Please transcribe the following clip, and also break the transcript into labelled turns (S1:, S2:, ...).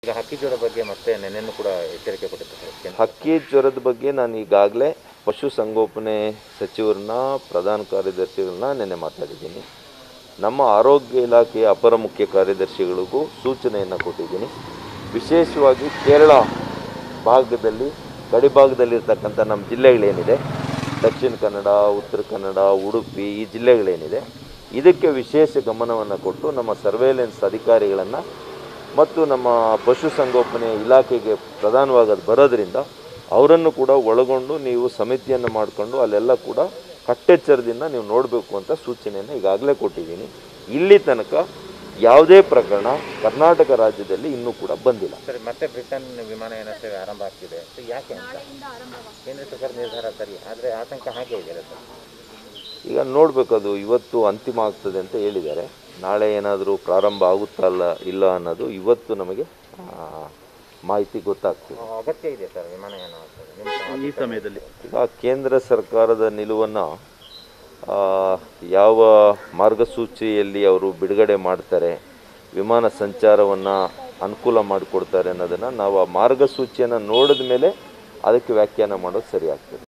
S1: ಈಗ ಹಕ್ಕಿ ಜ್ವರ ಬಗ್ಗೆ ಮತ್ತೆ ನೆನ್ನೆನೂ ಕೂಡ ಎಚ್ಚರಿಕೆ ಕೊಟ್ಟಿತ್ತು ಸರ್ ಕೇಂದ್ರ
S2: ಹಕ್ಕಿ ಜ್ವರದ ಬಗ್ಗೆ ನಾನು ಈಗಾಗಲೇ ಪಶು ಸಂಗೋಪನೆ ಸಚಿವರನ್ನ ಪ್ರಧಾನ ಕಾರ್ಯದರ್ಶಿಗಳನ್ನ ನೆನ್ನೆ ಮಾತಾಡಿದ್ದೀನಿ ನಮ್ಮ ಆರೋಗ್ಯ ಇಲಾಖೆಯ ಅಪರ ಮುಖ್ಯ ಕಾರ್ಯದರ್ಶಿಗಳಿಗೂ ಸೂಚನೆಯನ್ನು ಕೊಟ್ಟಿದ್ದೀನಿ ವಿಶೇಷವಾಗಿ ಕೇರಳ ಭಾಗದಲ್ಲಿ ಗಡಿಭಾಗದಲ್ಲಿರ್ತಕ್ಕಂಥ ನಮ್ಮ ಜಿಲ್ಲೆಗಳೇನಿದೆ ದಕ್ಷಿಣ ಕನ್ನಡ ಉತ್ತರ ಕನ್ನಡ ಉಡುಪಿ ಈ ಜಿಲ್ಲೆಗಳೇನಿದೆ ಇದಕ್ಕೆ ವಿಶೇಷ ಗಮನವನ್ನು ಕೊಟ್ಟು ನಮ್ಮ ಸರ್ವೇಲೆನ್ಸ್ ಅಧಿಕಾರಿಗಳನ್ನು ಮತ್ತು ನಮ್ಮ ಪಶುಸಂಗೋಪನೆ ಇಲಾಖೆಗೆ ಪ್ರಧಾನವಾಗಿ ಅದು ಬರೋದ್ರಿಂದ ಅವರನ್ನು ಕೂಡ ಒಳಗೊಂಡು ನೀವು ಸಮಿತಿಯನ್ನು ಮಾಡಿಕೊಂಡು ಅಲ್ಲೆಲ್ಲ ಕೂಡ ಕಟ್ಟೆಚ್ಚರದಿಂದ ನೀವು ನೋಡಬೇಕು ಅಂತ ಸೂಚನೆಯನ್ನು ಈಗಾಗಲೇ ಕೊಟ್ಟಿದ್ದೀನಿ ಇಲ್ಲಿ ತನಕ ಯಾವುದೇ ಪ್ರಕರಣ ಕರ್ನಾಟಕ ರಾಜ್ಯದಲ್ಲಿ ಇನ್ನೂ ಕೂಡ ಬಂದಿಲ್ಲ
S1: ಸರ್ ಮತ್ತೆ ಬ್ರಿಟನ್ ವಿಮಾನಯಾನ ಸೇವೆ ಆರಂಭ ಆಗ್ತಿದೆ ಸೊ ಯಾಕೆ ಅಂತ ಕೇಂದ್ರ ಸರ್ಕಾರ ನಿರ್ಧಾರ ಸರಿ ಆದರೆ ಆತಂಕ ಹಾಗೆ ಇದೆಯಲ್ಲ ಸರ್
S2: ಈಗ ನೋಡಬೇಕು ಅದು ಇವತ್ತು ಅಂತಿಮ ಆಗ್ತದೆ ಅಂತ ಹೇಳಿದ್ದಾರೆ ನಾಳೆ ಏನಾದರೂ ಪ್ರಾರಂಭ ಆಗುತ್ತಲ್ಲ ಇಲ್ಲ ಅನ್ನೋದು ಇವತ್ತು ನಮಗೆ ಆ, ಮಾಹಿತಿ ಗೊತ್ತಾಗ್ತದೆ
S1: ಅಗತ್ಯ ಇದೆ ಸರ್ ವಿಮಾನಯಾನ ಸರ್ ನಿಮ್ಮ
S3: ಈ ಸಮಯದಲ್ಲಿ
S2: ಈಗ ಕೇಂದ್ರ ಸರ್ಕಾರದ ನಿಲುವನ್ನು ಯಾವ ಮಾರ್ಗಸೂಚಿಯಲ್ಲಿ ಅವರು ಬಿಡುಗಡೆ ಮಾಡ್ತಾರೆ ವಿಮಾನ ಸಂಚಾರವನ್ನು ಅನುಕೂಲ ಮಾಡಿಕೊಡ್ತಾರೆ ಅನ್ನೋದನ್ನು ನಾವು ಆ ಮಾರ್ಗಸೂಚಿಯನ್ನು ನೋಡಿದ ಮೇಲೆ ಅದಕ್ಕೆ ವ್ಯಾಖ್ಯಾನ ಮಾಡೋದು ಸರಿ ಆಗ್ತದೆ